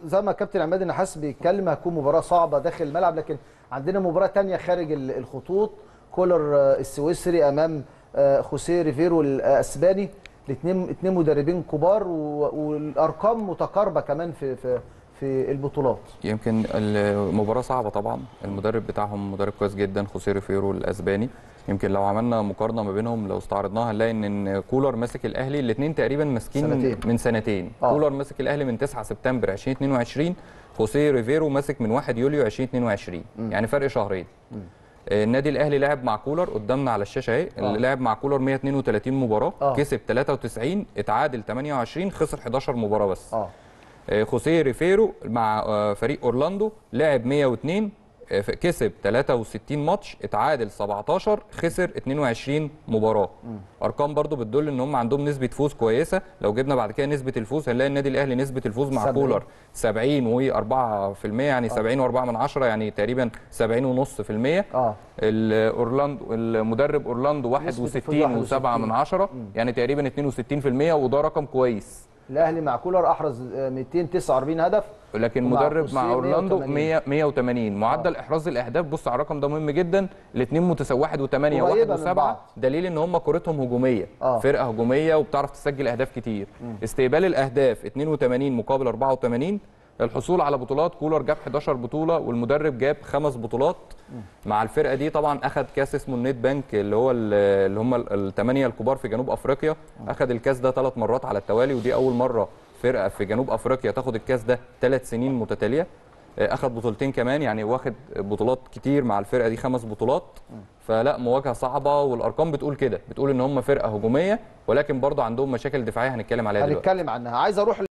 زي ما كابتن عماد النحاس بيتكلم هتكون مباراه صعبه داخل الملعب لكن عندنا مباراه تانية خارج ال- الخطوط كولر آه، السويسري امام آه، خوسيه ريفيرو الاسباني الاثنين اثنين مدربين كبار و- والارقام متقاربه كمان في في في البطولات يمكن المباراة صعبة طبعا المدرب بتاعهم مدرب كويس جدا خوسيه ريفيرو الاسباني يمكن لو عملنا مقارنة ما بينهم لو استعرضناها هنلاقي ان إن كولر ماسك الاهلي الاثنين تقريبا ماسكين سنتين. من سنتين آه. كولر ماسك الاهلي من 9 سبتمبر 2022 خوسيه ريفيرو ماسك من 1 يوليو 2022 يعني فرق شهرين آه، النادي الاهلي لعب مع كولر قدامنا على الشاشه اهي آه. لعب مع كولر 132 مباراه آه. كسب 93 اتعادل 28 خسر 11 مباراه بس اه آه، خوسيه ريفيرو مع آه، فريق اورلاندو لعب 102 آه، ف- كسب 63 ماتش اتعادل 17 خسر 22 مباراه ارقام برضو بتدل ان هم عندهم نسبه فوز كويسه لو جبنا بعد كده نسبه الفوز هنلاقي النادي الاهلي نسبه الفوز مع 70. كولر 70 و4% يعني 70 و4 من 10 يعني تقريبا 70 ونص في المية اه الاورلاندو المدرب اورلاندو نسبة الفوز 61 و7 من 10 يعني تقريبا 62% وده رقم كويس الاهلي مع كولر احرز آه، 249 هدف لكن ومع مدرب خوسيه مع اورلاندو 180. 100 180 معدل احراز الاهداف بص على الرقم ده مهم جدا الاثنين متساوي 1 و8 قريبة 1 من و7 بعض. دليل ان هم كورتهم هجوميه آه. فرقه هجوميه وبتعرف تسجل اهداف كتير استقبال الاهداف 82 مقابل 84 الحصول على بطولات كولر جاب 11 بطوله والمدرب جاب خمس بطولات مع الفرقه دي طبعا اخذ كاس اسمه النت بانك اللي هو ال- اللي هم الثمانيه الكبار في جنوب افريقيا اخذ الكاس ده ثلاث مرات على التوالي ودي اول مره فرقه في جنوب افريقيا تاخد الكاس ده ثلاث سنين متتاليه اخذ بطولتين كمان يعني واخد بطولات كتير مع الفرقه دي خمس بطولات فلا مواجهه صعبه والارقام بتقول كده بتقول ان هم فرقه هجوميه ولكن برضه عندهم مشاكل دفاعيه هنتكلم عليها دلوقتي هنتكلم عنها عايز اروح